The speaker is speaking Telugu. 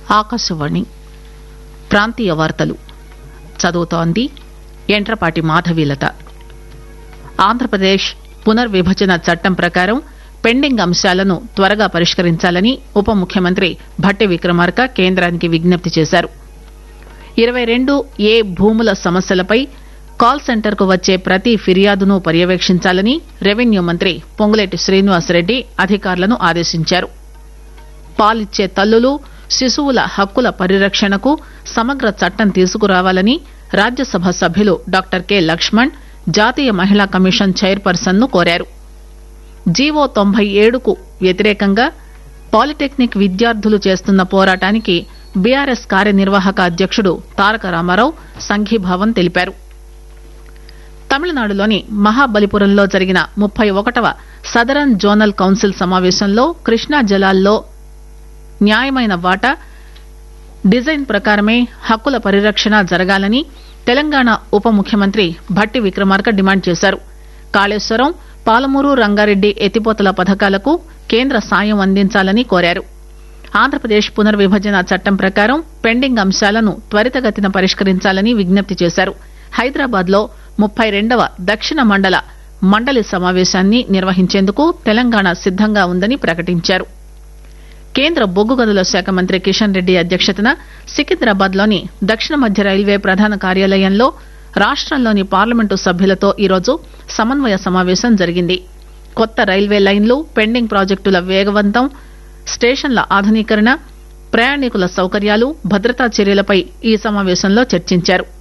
ఆకాశవాణి ప్రాంతీయ వార్తలు చదువుతోంది ఎంట్రపాటి మాధవీలత ఆంధ్రప్రదేశ్ పునర్విభజన చట్టం ప్రకారం పెండింగ్ అంశాలను త్వరగా పరిష్కరించాలని ఉప ముఖ్యమంత్రి భట్టి విక్రమార్క కేంద్రానికి విజ్ఞప్తి చేశారు ఇరవై రెండు ఏ భూముల సమస్యలపై కాల్ సెంటర్కు వచ్చే ప్రతి ఫిర్యాదును పర్యవేక్షించాలని రెవెన్యూ మంత్రి పొంగులేటి శ్రీనివాసరెడ్డి అధికారులను ఆదేశించారు పాలిచ్చే తల్లులు శిశువుల హక్కుల పరిరక్షణకు సమగ్ర చట్టం తీసుకురావాలని రాజ్యసభ సభ్యులు డాక్టర్ కె లక్ష్మణ్ జాతీయ మహిళా కమిషన్ చైర్పర్సన్ ను కోరారు జీవో తొంభై ఏడుకు వ్యతిరేకంగా పాలిటెక్నిక్ విద్యార్థులు చేస్తున్న పోరాటానికి బీఆర్ఎస్ కార్యనిర్వాహక అధ్యక్షుడు తారక రామారావు సంఘీభావం తెలిపారు తమిళనాడులోని మహాబలిపురంలో జరిగిన ముప్పై ఒకటవ సదరన్ జోనల్ కౌన్సిల్ సమావేశంలో కృష్ణా జలాల్లో న్యాయమైన వాటా డిజైన్ ప్రకారమే హక్కుల పరిరక్షణ జరగాలని తెలంగాణ ఉప ముఖ్యమంత్రి భట్టి విక్రమార్క డిమాండ్ చేశారు కాళేశ్వరం పాలమూరు రంగారెడ్డి ఎత్తిపోతల పథకాలకు కేంద్ర సాయం అందించాలని కోరారు ఆంధ్రప్రదేశ్ పునర్విభజన చట్టం ప్రకారం పెండింగ్ అంశాలను త్వరితగతిన పరిష్కరించాలని విజ్ఞప్తి చేశారు హైదరాబాద్ లో ముప్పై రెండవ దక్షిణ మండల మండలి సమావేశాన్ని నిర్వహించేందుకు తెలంగాణ సిద్దంగా ఉందని ప్రకటించారు కేంద్ర బొగ్గు గనుల శాఖ మంత్రి కిషన్ రెడ్డి అధ్యక్షతన సికింద్రాబాద్ లోని దక్షిణ మధ్య రైల్వే ప్రధాన కార్యాలయంలో రాష్టంలోని పార్లమెంటు సభ్యులతో ఈరోజు సమన్వయ సమావేశం జరిగింది కొత్త రైల్వే లైన్లు పెండింగ్ ప్రాజెక్టుల వేగవంతం స్టేషన్ల ఆధునీకరణ ప్రయాణికుల సౌకర్యాలు భద్రతా చర్యలపై ఈ సమావేశంలో చర్చించారు